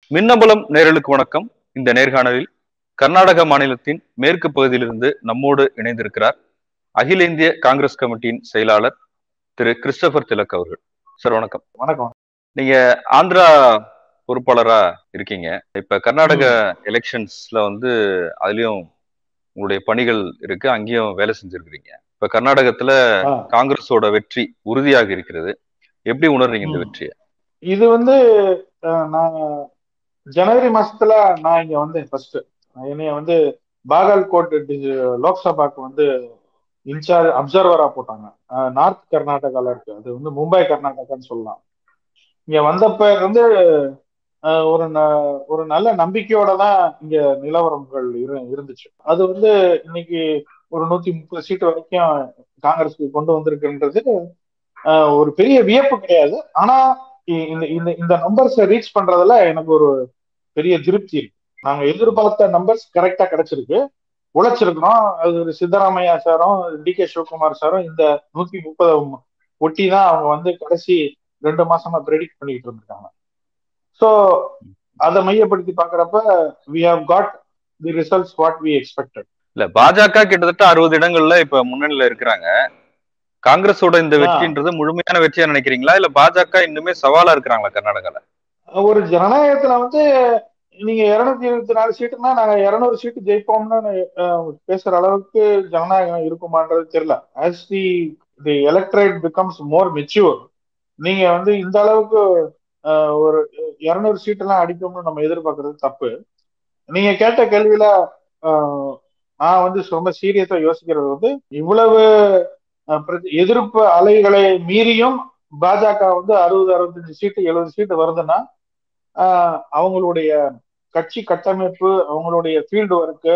மின்னம்பலம் நேரலுக்கு வணக்கம் இந்த நேர்காணலில் கர்நாடக மாநிலத்தின் மேற்கு பகுதியிலிருந்து நம்மோடு இணைந்திருக்கிறார் அகில இந்திய காங்கிரஸ் கமிட்டியின் செயலாளர் திரு கிறிஸ்டபர் திலக் அவர்கள் சார் வணக்கம் வணக்கம் நீங்க ஆந்திரா பொறுப்பாளரா இருக்கீங்க இப்ப கர்நாடக எலெக்ஷன்ஸ்ல வந்து அதுலயும் உங்களுடைய பணிகள் இருக்கு அங்கேயும் வேலை செஞ்சிருக்கிறீங்க இப்ப கர்நாடகத்துல ஆ, காங்கிரஸோட வெற்றி உறுதியாக இருக்கிறது எப்படி உணர்றீங்க இந்த ம். வெற்றியை இது வந்து அஹ், நான் ஜனவரி மாசத்துல நான் இங்க வந்தேன் ஃபர்ஸ்ட் என்னைய வந்து பாகல்கோட் டி- லோக்சபாக்கு வந்து இன்சார்ஜ் அப்சர்வரா போட்டாங்க அஹ், நார்த் கர்நாடகால இருக்கு அது வந்து மும்பை கர்நாடகான்னு சொல்லலாம் இங்க வந்தப்ப இருந்து அஹ், ஒரு ந- ஒரு நல்ல நம்பிக்கையோட தான் இங்க நிலவரங்கள் இரு- இருந்துச்சு அது வந்து இன்னைக்கு ஒரு நூத்தி முப்பது சீட்டு வரைக்கும் காங்கிரஸ்க்கு கொண்டு வந்திருக்குன்றது அஹ், ஒரு பெரிய வியப்பு கிடையாது ஆனா இ- இந்த இந்த இந்த நம்பர்ஸை ரீச் பண்றதுல எனக்கு ஒரு பெரிய திருப்தி இருக்கு நாங்க எதிர்பார்த்த நம்பர்ஸ் கரெக்டா கிடைச்சிருக்கு உழைச்சிருக்கிறோம் அது ஒரு சித்தராமையா சாரும் டி கே சிவகுமார் சாரும் இந்த நூத்தி முப்பதை ஒட்டி தான் அவங்க வந்து கடைசி ரெண்டு மாசமா ப்ரெடிக்ட் பண்ணிட்டு இருந்திருக்காங்க ஸோ அதை மையப்படுத்தி பாக்குறப்ப we have got the results what we expected இல்ல பாஜக கிட்டத்தட்ட அறுபது இடங்கள்ல இப்ப முன்னணியில இருக்கிறாங்க காங்கிரஸோட இந்த ஆ. வெற்றின்றது முழுமையான வெற்றியா நினைக்கிறீங்களா இல்ல பாஜக இன்னுமே சவாலா இருக்கிறாங்களா கர்நாடகால ஒரு ஜனநாயகத்துல வந்து நீங்க இருநூத்தி இருபத்தி நாலு சீட்டுனா நாங்க இருநூறு சீட்டு ஜெயிப்போம்னு அஹ், பேசுற அளவுக்கு ஜனநாயகம் இருக்குமான்றது தெரியல as the the electorate becomes more mature நீங்க வந்து இந்த அளவுக்கு அஹ், ஒரு இருநூறு சீட் எல்லாம் அடிக்கும்னு நம்ம எதிர்பார்க்கறது தப்பு நீங்க கேட்ட கேள்வியில அஹ், நான் வந்து ரொம்ப சீரியஸா யோசிக்கிறது வந்து இவ்வளவு அஹ், பிரதி- எதிர்ப்பு அலைகளை மீறியும் பாஜக வந்து அறுபது அறுபத்தஞ்சு சீட்டு எழுபது சீட்டு வருதுன்னா ஆஹ் அவங்களுடைய கட்சி கட்டமைப்பு அவங்களுடைய ஃபீல்டு ஒர்க்கு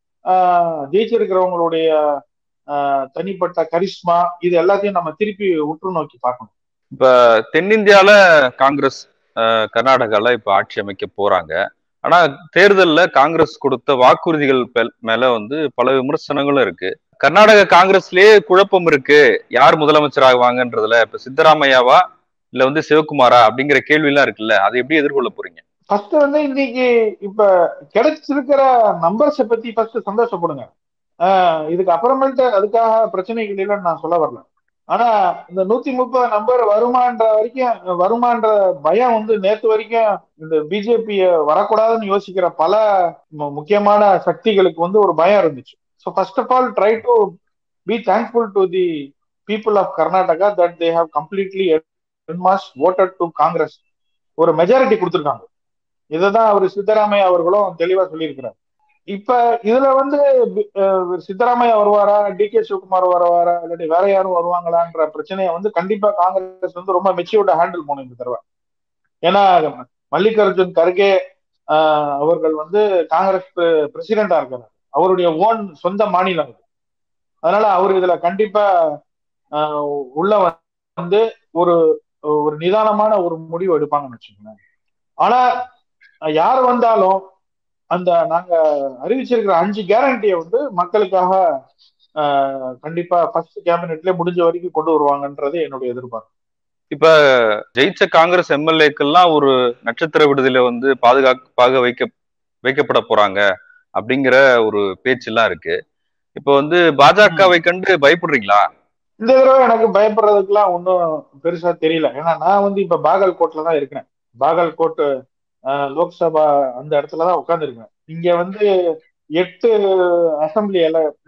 ஜெயிச்சிருக்கிறவங்களுடைய ஆஹ் தனிப்பட்ட கரிஸ்மா இது எல்லாத்தையும் நம்ம திருப்பி உற்று நோக்கி பார்க்கணும் இப்ப தென்னிந்தியால காங்கிரஸ் அஹ், கர்நாடகால இப்ப ஆட்சி அமைக்க போறாங்க ஆனா தேர்தல்ல காங்கிரஸ் கொடுத்த வாக்குறுதிகள் பெல்- மேல வந்து பல விமர்சனங்களும் இருக்கு கர்நாடக காங்கிரஸ்லயே குழப்பம் இருக்கு யார் முதலமைச்சர் ஆகுவாங்கன்றதுல இப்ப சித்தராமையாவா இல்ல வந்து சிவகுமாரா அப்படிங்கிற கேள்வி எல்லாம் இருக்குல்ல அதை எப்படி எதிர்கொள்ள போறீங்க ஃபர்ஸ்ட் வந்து இன்னைக்கு இப்ப கிடைச்சிருக்கிற நம்பர்ஸை பத்தி ஃபர்ஸ்ட் சந்தோஷப்படுங்க ஆஹ் இதுக்கு அப்புறமேட்டு அதுக்காக பிரச்சனைகள் இல்லைன்னு நான் சொல்ல வரல ஆனா இந்த நூத்தி முப்பது நம்பர் வருமான்ற வரைக்கும் வருமான்ற பயம் வந்து நேத்து வரைக்கும் இந்த பிஜேபி வரக்கூடாதுன்னு யோசிக்கிற பல மு- முக்கியமான சக்திகளுக்கு வந்து ஒரு பயம் இருந்துச்சு so first of all try to be thankful to the people of Karnataka that they have completely mass voted to Congress ஒரு மெஜாரிட்டி கொடுத்துருக்காங்க இதுதான் அவர் சித்தராமையா அவர்களும் தெளிவா சொல்லியிருக்கிறார் இப்ப இதுல வந்து அஹ், சித்தராமையா வருவாரா டி கே சிவகுமார் வருவாரா இல்லாட்டி வேற யாரும் வருவாங்களான்ற பிரச்சனையை வந்து கண்டிப்பா காங்கிரஸ் வந்து ரொம்ப மெச்சூர்டா ஹேண்டில் பண்ணும் இந்த தடவை ஏன்னா மல்லிகார்ஜுன் கர்கே ஆஹ், அவர்கள் வந்து காங்கிரஸ் பிரசிடென்டா இருக்காரு அவருடைய ஓன் சொந்த மாநிலம் இது அதனால அவர் இதுல கண்டிப்பா ஆஹ், உள்ள வந்து ஒரு ஒரு நிதானமான ஒரு முடிவு எடுப்பாங்கன்னு வச்சுக்கோங்களேன் ஆனா யார் வந்தாலும் அந்த நாங்க அறிவிச்சிருக்கிற அஞ்சு கேரண்டியை வந்து மக்களுக்காக ஆஹ், கண்டிப்பா ஃபர்ஸ்ட் கேபினெட்ல முடிஞ்ச வரைக்கும் கொண்டு வருவாங்கன்றது என்னுடைய எதிர்பார்ப்பு இப்ப ஜெயிச்ச காங்கிரஸ் எம்எல்ஏக்கெல்லாம் ஒரு நட்சத்திர விடுதலை வந்து பாதுகாப்பாக வைக்க வைக்கப்பட போறாங்க அப்படிங்கிற ஒரு பேச்செல்லாம் இருக்கு இப்ப வந்து பாஜகவை கண்டு பயப்படுறீங்களா இந்த தடவை எனக்கு பயப்படுறதுக்குலாம் ஒன்றும் பெருசா தெரியல ஏன்னா நான் வந்து இப்ப பாகல்கோட்ல தான் இருக்கிறேன் பாகல்கோட் ஆஹ், லோக்சபா அந்த இடத்துல தான் உட்காந்துருக்கேன் இங்க வந்து எட்டு அசம்பிளி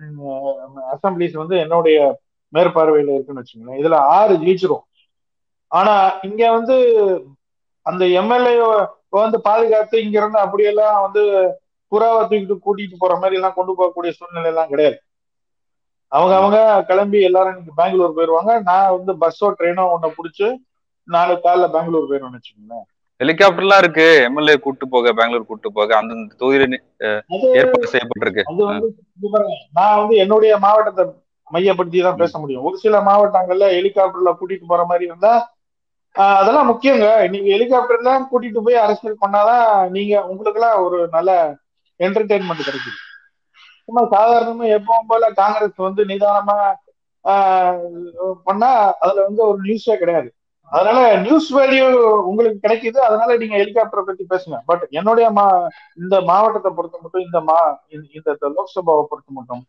அசம்பிளிஸ் வந்து என்னுடைய மேற்பார்வையில இருக்குன்னு வச்சுக்கோங்களேன் இதுல ஆறு ஜெயிச்சிரும் ஆனா இங்க வந்து அந்த எம்எல்ஏ வந்து பாதுகாத்து இங்க இருந்து அப்படியெல்லாம் வந்து புறாவை தூக்கிட்டு கூட்டிட்டு போற மாதிரி எல்லாம் கொண்டு போகக்கூடிய சூழ்நிலை எல்லாம் கிடையாது அவங்க அவங்க கிளம்பி எல்லாரும் இன்னைக்கு பெங்களூர் போயிருவாங்க நான் வந்து பஸ்ஸோ ட்ரெயினோ ஒன்ன புடிச்சு நாலு காலைல பெங்களூர் போயிருவேன்னு வச்சுக்கோங்களேன் ஹெலிகாப்டர்லாம் இருக்கு எம்எல்ஏ கூட்டு போக பெங்களூர் கூட்டு போக அந்தந்த தொகுதியில நி- அது ஏற்பாடு செய்யப்பட்டிருக்கு அது வந்து இங்க பாருங்க, நான் வந்து என்னுடைய மாவட்டத்தை மையப்படுத்தி தான் பேச முடியும் ஒரு சில மாவட்டங்கள்ல ஹெலிகாப்டர்ல கூட்டிட்டு போற மாதிரி இருந்தா ஆஹ், அதெல்லாம் முக்கியங்க நீங்க ஹெலிகாப்டர்ல கூட்டிட்டு போய் அரசியல் பண்ணாதான் நீங்க உங்களுக்கு எல்லாம் ஒரு நல்ல என்டர்டைன்மெண்ட் கிடைக்குது சும்மா சாதாரணமா எப்பவும் போல காங்கிரஸ் வந்து நிதானமா ஆஹ், பண்ணா அதுல வந்து ஒரு நியூஸே கிடையாது அதனால நியூஸ் வேல்யூ உங்களுக்கு கிடைக்குது அதனால நீங்க ஹெலிகாப்டரை பத்தி பேசுங்க பட் என்னுடைய மா இந்த மாவட்டத்தை பொறுத்த மட்டும் இந்த மா இந்த லோக்சபாவை பொறுத்த மட்டும்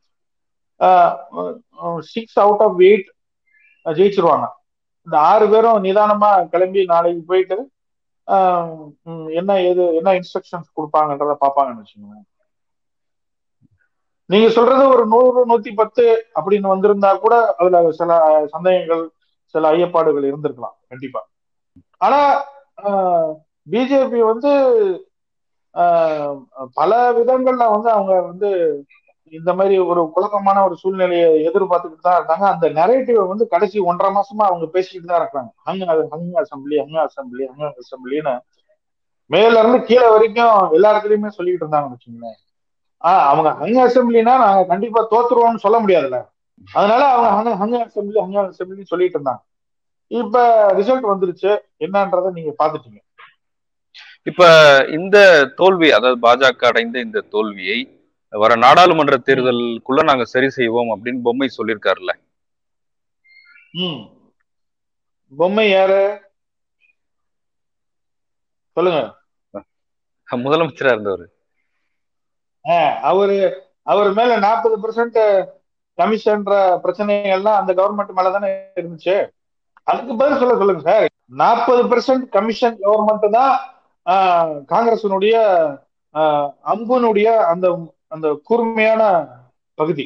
சிக்ஸ் அவுட் ஆஃப் எயிட் ஜெயிச்சிருவாங்க இந்த ஆறு பேரும் நிதானமா கிளம்பி நாளைக்கு போயிட்டு என்ன ஏது என்ன இன்ஸ்ட்ரக்ஷன்ஸ் கொடுப்பாங்கன்றத பார்ப்பாங்கன்னு வச்சுக்கோங்க நீங்க சொல்றது ஒரு நூறு நூத்தி பத்து அப்படின்னு வந்திருந்தா கூட அதுல சில சந்தேகங்கள் சில ஐயப்பாடுகள் இருந்திருக்கலாம் கண்டிப்பா ஆனா பிஜேபி வந்து பல விதங்கள்ல வந்து அவங்க வந்து இந்த மாதிரி ஒரு குழப்பமான ஒரு சூழ்நிலையை எதிர்பார்த்துக்கிட்டு தான் இருக்காங்க அந்த நெரேட்டிவ் வந்து கடைசி ஒன்றரை மாசமா அவங்க பேசிக்கிட்டு தான் இருக்காங்க ஹங் ஹங் அசம்பிளி ஹங் அசம்பிளி ஹங் அசம்பிளின்னு மேல இருந்து கீழே வரைக்கும் எல்லா இடத்துலயுமே சொல்லிட்டு இருந்தாங்கன்னு வச்சுங்களேன் ஆஹ் அவங்க ஹங் அசம்பிளினா நாங்க கண்டிப்பா தோத்துருவோம்னு சொல்ல முடியாதுல்ல அதனால அவங்க ஹங் ஹங் அசம்பிளி ஹங் அசம்பிளி சொல்லிட்டு இருந்தாங்க இப்ப ரிசல்ட் வந்துருச்சு என்னன்றத நீங்க பாத்துட்டீங்க இப்ப இந்த தோல்வி அதாவது பாஜக அடைந்த இந்த தோல்வியை வர நாடாளுமன்ற தேர்தலுக்குள்ள நாங்க சரி செய்வோம் அப்படின்னு பொம்மை சொல்லியிருக்காருல்ல ம் பொம்மை யாரு சொல்லுங்க முதலமைச்சரா இருந்தவர் அவரு அவர் மேல நாற்பது பெர்சென்ட் கமிஷன்ற பிரச்சனைகள்லாம் அந்த கவர்மெண்ட் மேலதானே இருந்துச்சு அதுக்கு பதில் சொல்ல சொல்லுங்க சார் நாற்பது பெர்சென்ட் கமிஷன் கவர்மெண்ட் தான் காங்கிரசினுடைய அம்புனுடைய அந்த அந்த கூர்மையான பகுதி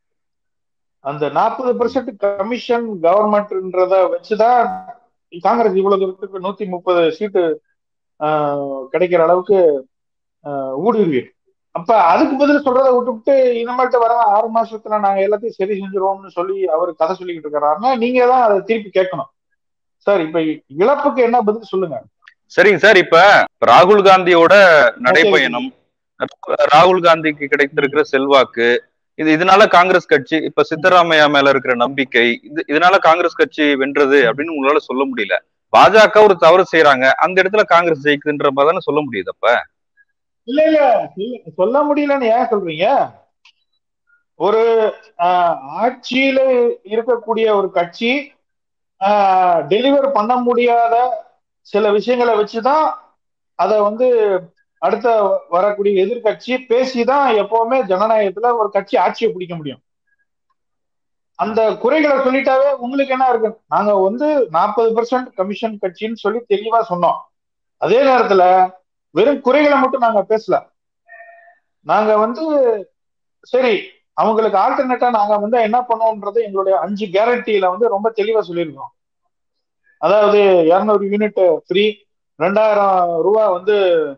அந்த நாற்பது பெர்சென்ட் கமிஷன் கவர்மெண்ட்ன்றத வச்சுதான் காங்கிரஸ் இவ்வளவு தூரத்துக்கு நூத்தி முப்பது சீட்டு கிடைக்கிற அளவுக்கு ஊடுருவி அப்ப அதுக்கு பதில் சொல்றதை விட்டுவிட்டு இனிமேல்ட்டு வர ஆறு மாசத்துல நாங்க எல்லாத்தையும் சரி செஞ்சிருவோம்னு சொல்லி அவர் கதை சொல்லிக்கிட்டு இருக்கிறாருன்னா நீங்க தான் அதை திருப்பி கேட்கணும் சார் இப்ப இழப்புக்கு என்ன பதில் சொல்லுங்க சரிங்க சார் இப்ப ராகுல் காந்தியோட நடைப்பயணம் ராகுல் காந்திக்கு கிடைத்திருக்கிற செல்வாக்கு இது இதனால காங்கிரஸ் கட்சி இப்ப சித்தராமையா மேல இருக்கிற நம்பிக்கை இது இதனால காங்கிரஸ் கட்சி வென்றது அப்படின்னு உங்களால சொல்ல முடியல பாஜக ஒரு தவறு செய்யறாங்க அந்த இடத்துல காங்கிரஸ் ஜெயிக்குதுன்ற மாதிரி தானே சொல்ல முடியுது அப்ப இல்ல இல்ல சொல்ல முடியலன்னு ஏன் சொல்றீங்க ஒரு ஆட்சியில இருக்கக்கூடிய ஒரு கட்சி டெலிவர் பண்ண முடியாத சில விஷயங்களை வச்சுதான் அத வந்து அடுத்த வரக்கூடிய எதிர்கட்சி பேசிதான் எப்பவுமே ஜனநாயகத்துல ஒரு கட்சி ஆட்சியை பிடிக்க முடியும் அந்த குறைகளை சொல்லிட்டாவே உங்களுக்கு என்ன இருக்கு நாங்க வந்து நாற்பது பெர்சென்ட் கமிஷன் கட்சின்னு சொல்லி தெளிவா சொன்னோம் அதே நேரத்துல வெறும் குறைகளை மட்டும் நாங்க பேசல நாங்க வந்து சரி அவங்களுக்கு ஆல்டர்னேட்டா நாங்க வந்து என்ன பண்ணுவோம்ன்றது எங்களுடைய அஞ்சு கேரண்டியில வந்து ரொம்ப தெளிவா சொல்லியிருக்கோம் அதாவது இருநூறு யூனிட் ஃப்ரீ ரெண்டாயிரம் ரூபா வந்து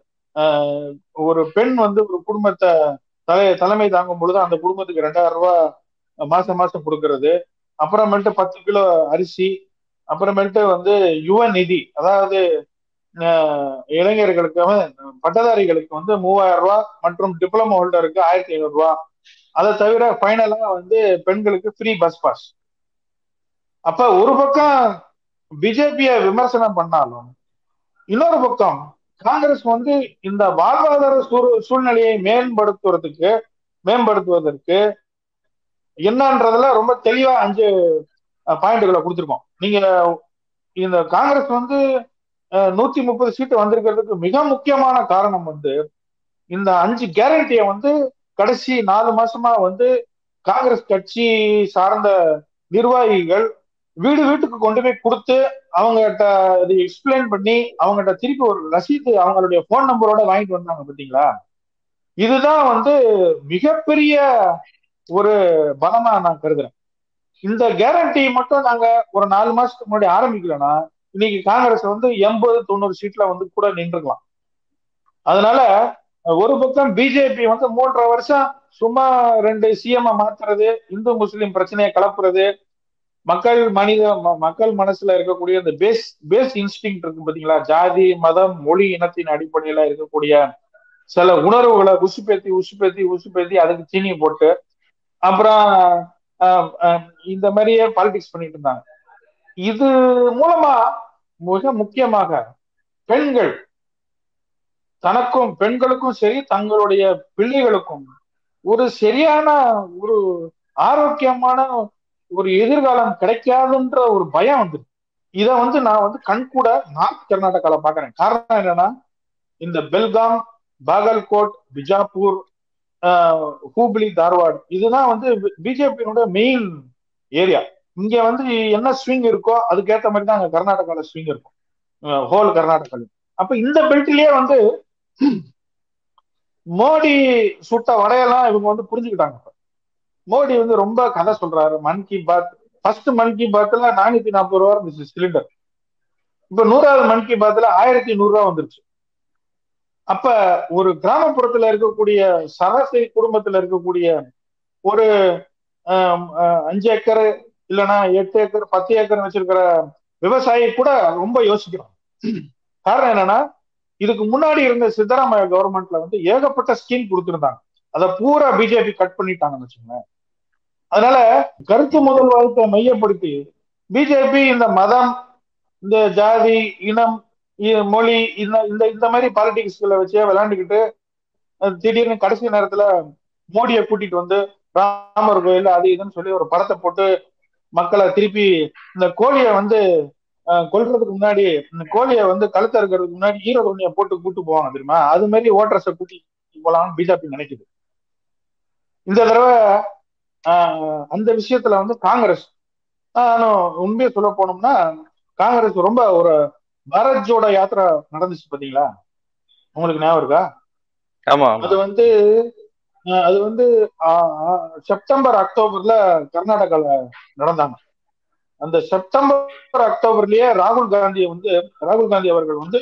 ஒரு பெண் வந்து ஒரு குடும்பத்தை தலை தலைமை தாங்கும் பொழுது அந்த குடும்பத்துக்கு ரெண்டாயிரம் ரூபாய் மாசம் மாசம் கொடுக்கறது அப்புறமேட்டு பத்து கிலோ அரிசி அப்புறமேட்டு வந்து யுவ நிதி அதாவது இளைஞர்களுக்கு பட்டதாரிகளுக்கு வந்து மூவாயிரம் ரூபாய் மற்றும் டிப்ளமோ ஹோல்டருக்கு ஆயிரத்தி ஐநூறு ரூபாய் அதை தவிர ஃபைனலா வந்து பெண்களுக்கு ஃப்ரீ பஸ் பாஸ் அப்ப ஒரு பக்கம் பிஜேபிய விமர்சனம் பண்ணாலும் இன்னொரு பக்கம் காங்கிரஸ் வந்து இந்த வாழ்வாதார சூழ்நிலையை மேம்படுத்துவதற்கு மேம்படுத்துவதற்கு என்னன்றதுல ரொம்ப தெளிவா அஞ்சு பாயிண்ட்களை கொடுத்துருக்கோம் நீங்க இந்த காங்கிரஸ் வந்து நூத்தி முப்பது சீட்டு வந்திருக்கிறதுக்கு மிக முக்கியமான காரணம் வந்து இந்த அஞ்சு கேரண்டியை வந்து கடைசி நாலு மாசமா வந்து காங்கிரஸ் கட்சி சார்ந்த நிர்வாகிகள் வீடு வீட்டுக்கு கொண்டு போய் கொடுத்து அவங்ககிட்ட இது எக்ஸ்பிளைன் பண்ணி அவங்ககிட்ட திருப்பி ஒரு ரசீது அவங்களுடைய போன் நம்பரோட வாங்கிட்டு வந்தாங்க பாத்தீங்களா இதுதான் வந்து மிகப்பெரிய ஒரு பலமா நான் கருதுறேன் இந்த கேரண்டி மட்டும் நாங்க ஒரு நாலு மாசத்துக்கு முன்னாடி ஆரம்பிக்கலன்னா இன்னைக்கு காங்கிரஸ் வந்து எண்பது தொண்ணூறு சீட்ல வந்து கூட நின்றுக்கலாம் அதனால ஒரு பக்கம் பிஜேபி வந்து மூன்றரை வருஷம் சும்மா ரெண்டு சிஎம் மாத்துறது இந்து முஸ்லீம் பிரச்சனையை கலப்புறது மக்கள் மனித மக்கள் மனசுல இருக்கக்கூடிய இந்த பேஸ் பேஸ் இன்ஸ்டிங் இருக்கு பாத்தீங்களா ஜாதி மதம் மொழி இனத்தின் அடிப்படையில இருக்கக்கூடிய சில உணர்வுகளை உசுப்பேத்தி உசுப்பேத்தி உசுப்பேத்தி அதுக்கு சீனி போட்டு அப்புறம் இந்த மாதிரியே பாலிடிக்ஸ் பண்ணிட்டு இருந்தாங்க இது மூலமா மிக முக்கியமாக பெண்கள் தனக்கும் பெண்களுக்கும் சரி தங்களுடைய பிள்ளைகளுக்கும் ஒரு சரியான ஒரு ஆரோக்கியமான ஒரு எதிர்காலம் கிடைக்காதுன்ற ஒரு பயம் வந்துருக்கு இத வந்து நான் வந்து கண்கூட நார்த் கர்நாடகால பாக்குறேன் காரணம் என்னன்னா இந்த பெல்காம் பாகல்கோட் பிஜாப்பூர் ஹூப்ளி தார்வாட் இதுதான் வந்து பிஜேபியினுடைய மெயின் ஏரியா இங்க வந்து என்ன ஸ்விங் இருக்கோ அதுக்கேற்ற மாதிரி தான் அங்க கர்நாடகால ஸ்விங் இருக்கும் ஹோல் கர்நாடகால அப்ப இந்த பெல்ட்லயே வந்து மோடி சுட்ட வடையெல்லாம் இவங்க வந்து புரிஞ்சுக்கிட்டாங்க மோடி வந்து ரொம்ப கதை சொல்றாரு மன் கி பாத் ஃபர்ஸ்ட் மன் கி பாத்ல நானூத்தி நாற்பது ரூபா இருந்துச்சு சிலிண்டர் இப்ப நூறாவது மன் கி பாத்ல ஆயிரத்தி நூறு ரூபா வந்துருச்சு அப்ப ஒரு கிராமப்புறத்துல இருக்கக்கூடிய சராசரி குடும்பத்துல இருக்கக்கூடிய ஒரு அஞ்சு ஏக்கர் இல்லைன்னா எட்டு ஏக்கர் பத்து ஏக்கர் வச்சிருக்கிற விவசாயி கூட ரொம்ப யோசிக்கிறோம் காரணம் என்னன்னா இதுக்கு முன்னாடி இருந்த சித்தராமையா கவர்மெண்ட்ல வந்து ஏகப்பட்ட ஸ்கீம் கொடுத்துருந்தாங்க அதை பூரா பிஜேபி கட் பண்ணிட்டாங்கன்னு வச்சுக்கோங்களேன் அதனால கருத்து முதல்வாதத்தை மையப்படுத்தி பிஜேபி இந்த மதம் இந்த ஜாதி இனம் மொழி இந்த இந்த இந்த மாதிரி பாலிடிக்ஸ்களை வச்சே விளையாண்டுக்கிட்டு திடீர்னு கடைசி நேரத்துல மோடியை கூட்டிட்டு வந்து ராமர் கோயில் அது இதுன்னு சொல்லி ஒரு படத்தை போட்டு மக்களை திருப்பி இந்த கோழியை வந்து கொல்றதுக்கு முன்னாடி இந்த கோழியை வந்து கழுத்த இருக்கிறதுக்கு முன்னாடி ஈர துணியை போட்டு கூட்டு போவாங்க தெரியுமா அது மாதிரி ஓட்டர்ஸை கூட்டி போலாம்னு பிஜேபி நினைக்குது இந்த தடவை அந்த விஷயத்துல வந்து காங்கிரஸ் உண்மையை சொல்ல போனோம்னா காங்கிரஸ் ரொம்ப ஒரு பாரத் ஜோட யாத்திரா நடந்துச்சு பாத்தீங்களா உங்களுக்கு ஞாபகம் இருக்கா ஆமா அது வந்து அது வந்து செப்டம்பர் அக்டோபர்ல கர்நாடகால நடந்தாங்க அந்த செப்டம்பர் அக்டோபர்லயே ராகுல் காந்தியை வந்து ராகுல் காந்தி அவர்கள் வந்து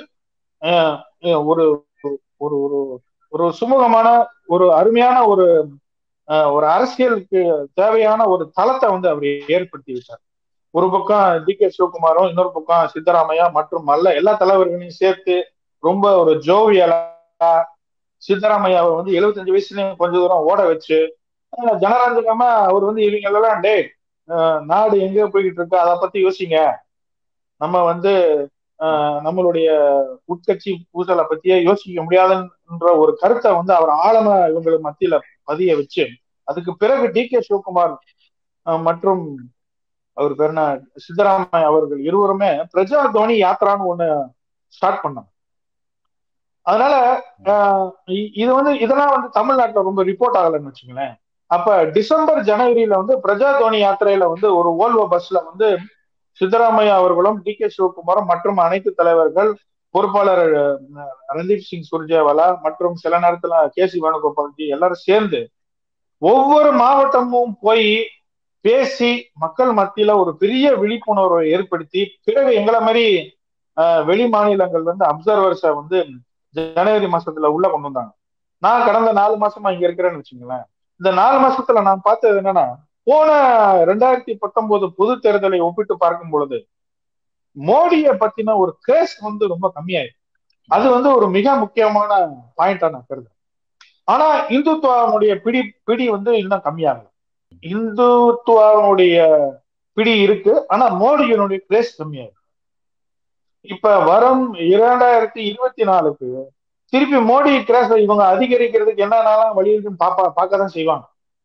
ஒரு ஒரு ஒரு ஒரு சுமூகமான ஒரு அருமையான ஒரு ஒரு அரசியலுக்கு தேவையான ஒரு தளத்தை வந்து அவர் ஏற்படுத்தி வச்சார் ஒரு பக்கம் டி கே சிவகுமாரும் இன்னொரு பக்கம் சித்தராமையா மற்றும் மல்ல எல்லா தலைவர்களையும் சேர்த்து ரொம்ப ஒரு ஜோவியலா சித்தராமையா அவர் வந்து எழுபத்தஞ்சு வயசுலயும் கொஞ்ச தூரம் ஓட வச்சு ஜனரஞ்சகமா அவர் வந்து இவங்க எல்லாம் டே நாடு எங்க போய்கிட்டு இருக்கு அதை பத்தி யோசிங்க நம்ம வந்து நம்மளுடைய உட்கட்சி பூசலை பத்தியே யோசிக்க முடியாதுன்ற ஒரு கருத்தை வந்து அவர் ஆழமா இவங்களுக்கு மத்தியில பதிய வச்சு அதுக்கு பிறகு டி கே சிவகுமார் மற்றும் அவர் பேர் என்ன சித்தராமையா அவர்கள் இருவருமே பிரஜா தோனி யாத்திரான்னு ஒண்ணு ஸ்டார்ட் பண்ணாங்க அதனால இது வந்து இதெல்லாம் வந்து தமிழ்நாட்டுல ரொம்ப ரிப்போர்ட் ஆகலைன்னு வச்சுங்களேன் அப்ப டிசம்பர் ஜனவரியில வந்து பிரஜா தோனி யாத்திரையில வந்து ஒரு ஓல்வோ பஸ்ல வந்து சித்தராமையா அவர்களும் டி கே சிவகுமாரும் மற்றும் அனைத்து தலைவர்கள் பொறுப்பாளர் ரந்தீப் சிங் சுர்ஜேவாலா மற்றும் சில நேரத்துல கே சி வேணுகோபால்ஜி எல்லாரும் சேர்ந்து ஒவ்வொரு மாவட்டமும் போய் பேசி மக்கள் மத்தியில ஒரு பெரிய விழிப்புணர்வை ஏற்படுத்தி பிறகு எங்களை மாதிரி வெளி மாநிலங்கள் வந்து அப்சர்வர்ஸை வந்து ஜனவரி மாசத்துல உள்ள கொண்டு வந்தாங்க நான் கடந்த நாலு மாசமா இங்க இருக்கிறேன்னு வச்சுங்களேன் இந்த நாலு மாசத்துல நான் பார்த்தது என்னன்னா போன ரெண்டாயிரத்தி பத்தொன்பது பொது தேர்தலை ஒப்பிட்டு பார்க்கும் பொழுது மோடிய பத்தின ஒரு கிரேஸ் வந்து ரொம்ப கம்மியாயிருக்கு அது வந்து ஒரு மிக முக்கியமான பாயிண்டா நான் கருதுறேன் ஆனா இந்துத்துவாவுடைய பிடி பிடி வந்து இன்னும் கம்மியாகல இந்துத்துவாவுடைய பிடி இருக்கு ஆனா மோடியினுடைய கிரேஸ் கம்மியாயிருக்கு இப்ப வரும் இரண்டாயிரத்தி இருபத்தி நாலுக்கு திருப்பி மோடி கிராஸ் இவங்க அதிகரிக்கிறதுக்கு என்னென்னலாம் வழி இருக்குன்னு பாப்பா பார்க்க தான் செய்வாங்க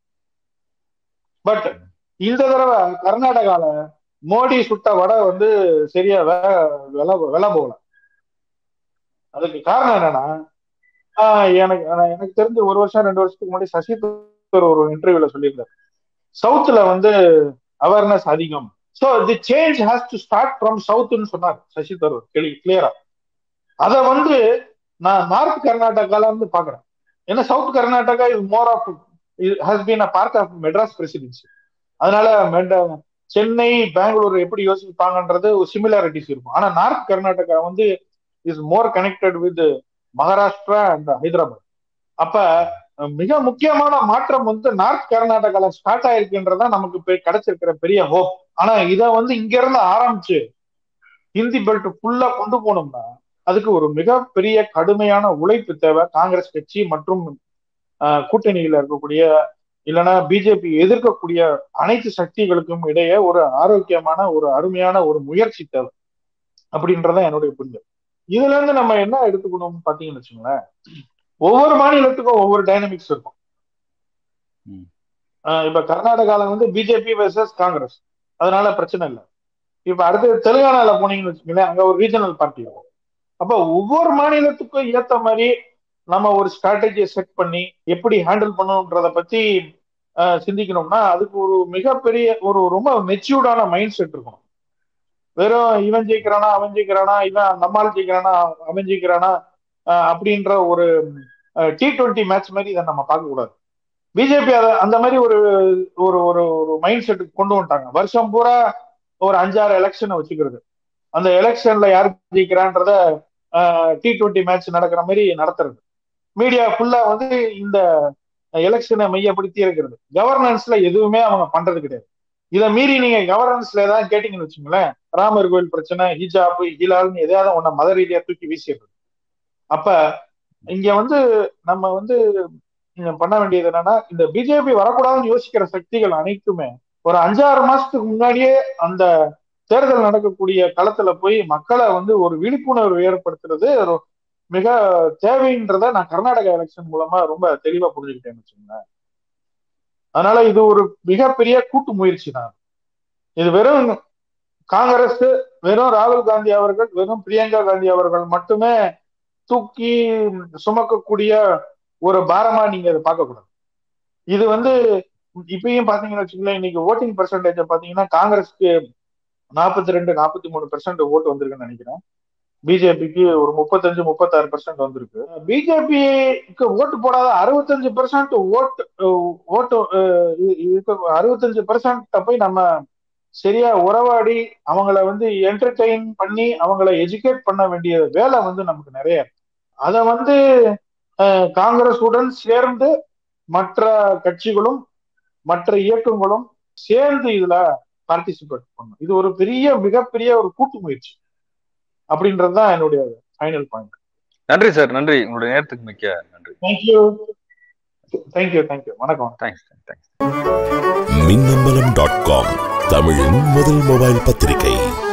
பட் இந்த தடவை கர்நாடகால மோடி சுட்ட வடை வந்து சரியா வில வில போகல அதுக்கு காரணம் என்னன்னா எனக்கு எனக்கு தெரிஞ்ச ஒரு வருஷம் ரெண்டு வருஷத்துக்கு முன்னாடி சசி தரூர் ஒரு இன்டர்வியூல சொல்லியிருந்தார் சவுத்துல வந்து அவேர்னஸ் அதிகம் so the change has to start from சவுத்னு சொன்னார் சசி தரூர் கிளி கிளியரா அதை வந்து நான் நார்த் கர்நாடகால இருந்து பாக்குறேன் ஏன்னா south Karnataka is more of has been a part of Madras Presidency அதனால சென்னை பெங்களூர் எப்படி யோசிப்பாங்கன்றது ஒரு சிமிலாரிட்டிஸ் இருக்கும் ஆனா நார்த் கர்நாடகா வந்து is more connected with Maharashtra and Hyderabad அப்ப மிக முக்கியமான மாற்றம் வந்து நார்த் கர்நாடகால ஸ்டார்ட் ஆயிருக்குன்றதா நமக்கு கிடைச்சிருக்கிற பெரிய ஹோப் ஆனா இத வந்து இங்க இருந்து ஆரம்பிச்சு ஹிந்தி பெல்ட் ஃபுல்லா கொண்டு போனோம்னா அதுக்கு ஒரு மிகப்பெரிய கடுமையான உழைப்பு தேவை காங்கிரஸ் கட்சி மற்றும் கூட்டணியில இருக்கக்கூடிய இல்லைன்னா பிஜேபி எதிர்க்கக்கூடிய அனைத்து சக்திகளுக்கும் இடையே ஒரு ஆரோக்கியமான ஒரு அருமையான ஒரு முயற்சி தேவை அப்படின்றத என்னுடைய புரிதல் இதுல இருந்து நம்ம என்ன எடுத்துக்கணும்னு பாத்தீங்கன்னு வச்சுங்களேன் ஒவ்வொரு மாநிலத்துக்கும் ஒவ்வொரு டைனமிக்ஸ் இருக்கும் இப்ப கர்நாடகால வந்து பிஜேபி வெர்சஸ் காங்கிரஸ் அதனால பிரச்சனை இல்லை இப்ப அடுத்து தெலுங்கானால போனீங்கன்னு வச்சுக்கோங்களேன் அங்க ஒரு ரீஜனல் பார்ட்டி இருக்கும் அப்ப ஒவ்வொரு மாநிலத்துக்கும் ஏத்த மாதிரி நம்ம ஒரு ஸ்ட்ராட்டஜியை செட் பண்ணி எப்படி ஹேண்டில் பண்ணணுன்றத பத்தி சிந்திக்கணும்னா அதுக்கு ஒரு மிகப்பெரிய ஒரு ரொம்ப மெச்சூர்டான மைண்ட் செட் இருக்கணும் வெறும் இவன் ஜெயிக்கிறானா அவன் ஜெயிக்கிறானா இவன் நம்மால் ஜெயிக்கிறானா அவன் ஜெயிக்கிறானா அப்படின்ற ஒரு டி டுவெண்ட்டி மேட்ச் மாதிரி இதை நம்ம பார்க்க கூடாது பிஜேபி அதை அந்த மாதிரி ஒரு ஒரு ஒரு ஒரு மைண்ட் செட்டுக்கு கொண்டு வந்துட்டாங்க வருஷம் பூரா ஒரு அஞ்சாறு எலெக்ஷனை வச்சுக்கிறது அந்த எலெக்ஷன்ல யார் ஜெயிக்கிறான்றத டி டுவெண்ட்டி மேட்ச் நடக்கிற மாதிரி நடத்துறது மீடியா ஃபுல்லா வந்து இந்த எலெக்ஷனை மையப்படுத்தி இருக்கிறது கவர்னன்ஸ்ல எதுவுமே அவங்க பண்றது கிடையாது இதை மீறி நீங்க கவர்னன்ஸ்ல ஏதாவது கேட்டீங்கன்னு வச்சுங்களேன் ராமர் கோயில் பிரச்சனை ஹிஜாப் ஹிலால்னு எதையாவது ஒன்ன மத ரீதியா தூக்கி வீசிடுறது அப்ப இங்க வந்து நம்ம வந்து பண்ண வேண்டியது என்னன்னா இந்த பிஜேபி வரக்கூடாதுன்னு யோசிக்கிற சக்திகள் அனைத்துமே ஒரு அஞ்சாறு மாசத்துக்கு முன்னாடியே அந்த தேர்தல் நடக்கக்கூடிய களத்துல போய் மக்களை வந்து ஒரு விழிப்புணர்வு ஏற்படுத்துறது மிக தேவைன்றத நான் கர்நாடகா எலெக்ஷன் மூலமா ரொம்ப தெளிவா புரிஞ்சுக்கிட்டேன்னு வச்சுக்கோங்களேன் அதனால இது ஒரு மிகப்பெரிய கூட்டு முயற்சி தான் இது வெறும் காங்கிரஸ் வெறும் ராகுல் காந்தி அவர்கள் வெறும் பிரியங்கா காந்தி அவர்கள் மட்டுமே தூக்கி சுமக்கக்கூடிய ஒரு பாரமா நீங்க அதை பார்க்க கூடாது இது வந்து இப்பயும் பாத்தீங்கன்னு வச்சுக்கோங்களேன் இன்னைக்கு ஓட்டிங் பெர்சன்டேஜ் பாத்தீங்கன்னா காங்கிரஸ்க்கு நாற்பத்தி ரெண்டு நாற்பத்தி மூணு பெர்சென்ட் ஓட்டு வந்திருக்குன்னு நினைக்கிறேன் பிஜேபிக்கு ஒரு முப்பத்தஞ்சு முப்பத்தாறு பெர்சென்ட் வந்திருக்கு பிஜேபிக்கு ஓட்டு போடாத அறுபத்தஞ்சு பெர்சென்ட் ஓட்டு ஓட்டு அறுபத்தஞ்சு பெர்சென்ட் போய் நம்ம சரியா உறவாடி அவங்கள வந்து என்டர்டெயின் பண்ணி அவங்கள எஜுகேட் பண்ண வேண்டிய வேலை வந்து நமக்கு நிறைய அதை வந்து காங்கிரஸுடன் சேர்ந்து மற்ற கட்சிகளும் மற்ற இயக்கங்களும் சேர்ந்து இதுல பார்ட்டிசிபேட் பண்ணும் இது ஒரு பெரிய மிகப்பெரிய ஒரு கூட்டு முயற்சி அப்படின்றதுதான் என்னுடைய ஃபைனல் பாயிண்ட் நன்றி சார் நன்றி உங்களுடைய நேரத்துக்கு மிக்க நன்றி தேங்க்யூ தேங்க்யூ தேங்க்யூ வணக்கம் thanks thanks Minnambalam dot com தமிழின் முதல் மொபைல் பத்திரிகை